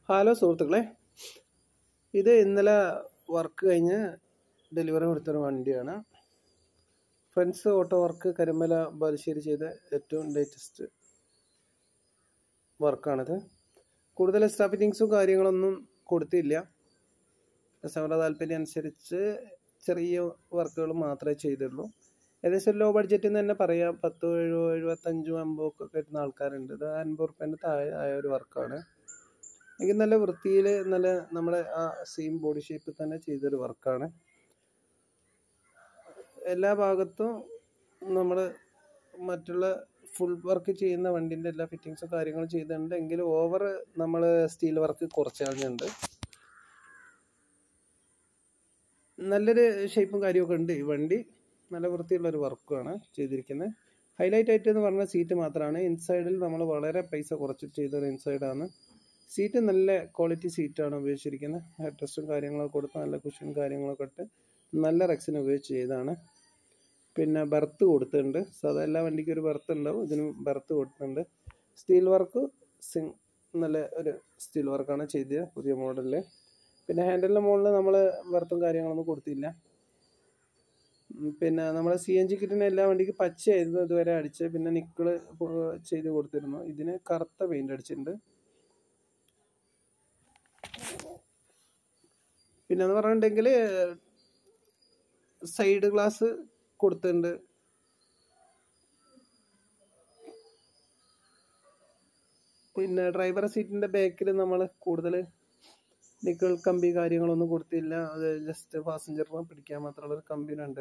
hello സുഹൃത്തുക്കളെ ഇത് ഇന്നലെ വർക്ക് കഴിഞ്ഞ് ഡെലിവറി കൊടുത്തൊരു വണ്ടിയാണ് friends auto work Karimala Balussery ചെയ്ത ഏറ്റവും ലേറ്റസ്റ്റ് വർക്കാണിത് കൂടുതൽ എക്സ്ട്രാ ഫിറ്റിങ്സും കാര്യങ്ങളൊന്നും കൊടുത്തില്ല കസ്റ്റമറുടെ താല്പര്യം അനുസരിച്ച് ചെറിയ വർക്കുകൾ മാത്രമേ ചെയ്തിട്ടുള്ളൂ ഏകദേശം ലോ ബഡ്ജറ്റിൽ നിന്ന് തന്നെ പറയാം പത്തോ എഴുപോ എഴുപത്തഞ്ചോ അമ്പതോ ഒക്കെ കിട്ടുന്ന ആൾക്കാരുണ്ട് ഇത് അൻപത് റുപ്യേൻ്റെ താഴെ ആയ ഒരു വർക്കാണ് എനിക്ക് നല്ല വൃത്തിയിൽ നല്ല നമ്മുടെ ആ സെയിം ബോഡി ഷേപ്പിൽ തന്നെ ചെയ്തൊരു വർക്കാണ് എല്ലാ ഭാഗത്തും നമ്മൾ മറ്റുള്ള ഫുൾ വർക്ക് ചെയ്യുന്ന വണ്ടിൻ്റെ എല്ലാ ഫിറ്റിങ്സും കാര്യങ്ങളും ചെയ്തിട്ടുണ്ട് എങ്കിലും ഓവർ നമ്മൾ സ്റ്റീൽ വർക്ക് കുറച്ച് കളഞ്ഞിട്ടുണ്ട് നല്ലൊരു ഷേപ്പും കാര്യമൊക്കെ ഉണ്ട് ഈ വണ്ടി നല്ല വൃത്തിയുള്ള ഒരു വർക്കാണ് ചെയ്തിരിക്കുന്നത് ഹൈലൈറ്റ് ആയിട്ട് എന്ന് പറഞ്ഞ സീറ്റ് മാത്രമാണ് ഇൻസൈഡിൽ നമ്മൾ വളരെ പൈസ കുറച്ച് ചെയ്തൊരു ഇൻസൈഡാണ് സീറ്റ് നല്ല ക്വാളിറ്റി സീറ്റാണ് ഉപയോഗിച്ചിരിക്കുന്നത് ഹെഡ് റെസ്റ്റും കാര്യങ്ങളൊക്കെ കൊടുത്ത് നല്ല കുഷൻ കാര്യങ്ങളൊക്കെ ഇട്ട് നല്ല റെക്സിന് ഉപയോഗിച്ച് ചെയ്തതാണ് പിന്നെ ബർത്ത് കൊടുത്തിട്ടുണ്ട് സാധാ എല്ലാ വണ്ടിക്കും ഒരു ബർത്ത് ഉണ്ടാവും ഇതിനും ബർത്ത് കൊടുത്തിട്ടുണ്ട് സ്റ്റീൽ വർക്ക് സിങ് നല്ല ഒരു സ്റ്റീൽ വർക്കാണ് ചെയ്തത് പുതിയ മോഡലിൽ പിന്നെ ഹാൻഡലിൻ്റെ മുകളിൽ നമ്മൾ ബർത്തും കാര്യങ്ങളൊന്നും കൊടുത്തില്ല പിന്നെ നമ്മൾ സി എൻ ജി കിറ്റുന്ന എല്ലാ വണ്ടിക്ക് പച്ചയായിരുന്നു ഇതുവരെ അടിച്ച് പിന്നെ നിക്കിള് ചെയ്ത് കൊടുത്തിരുന്നു ഇതിന് കറുത്ത പെയിൻ്റ് അടിച്ചിട്ടുണ്ട് പിന്നെ എന്ന് പറഞ്ഞിട്ടുണ്ടെങ്കിൽ സൈഡ് ഗ്ലാസ് കൊടുത്തിട്ടുണ്ട് പിന്നെ ഡ്രൈവർ സീറ്റിൻ്റെ ബാക്കിൽ നമ്മൾ കൂടുതൽ നിക്കൾ കമ്പി കാര്യങ്ങളൊന്നും കൊടുത്തില്ല അത് ജസ്റ്റ് പാസഞ്ചറിനെ പിടിക്കാൻ മാത്രമുള്ള ഒരു കമ്പിനുണ്ട്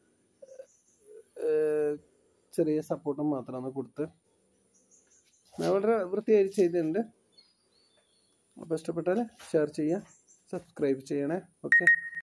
ചെറിയ സപ്പോർട്ടും മാത്രമാണ് കൊടുത്ത് വളരെ വൃത്തിയായി ചെയ്തിട്ടുണ്ട് അപ്പോൾ ഇഷ്ടപ്പെട്ടാൽ ഷെയർ ചെയ്യുക സബ്സ്ക്രൈബ് ചെയ്യണേ ഓക്കെ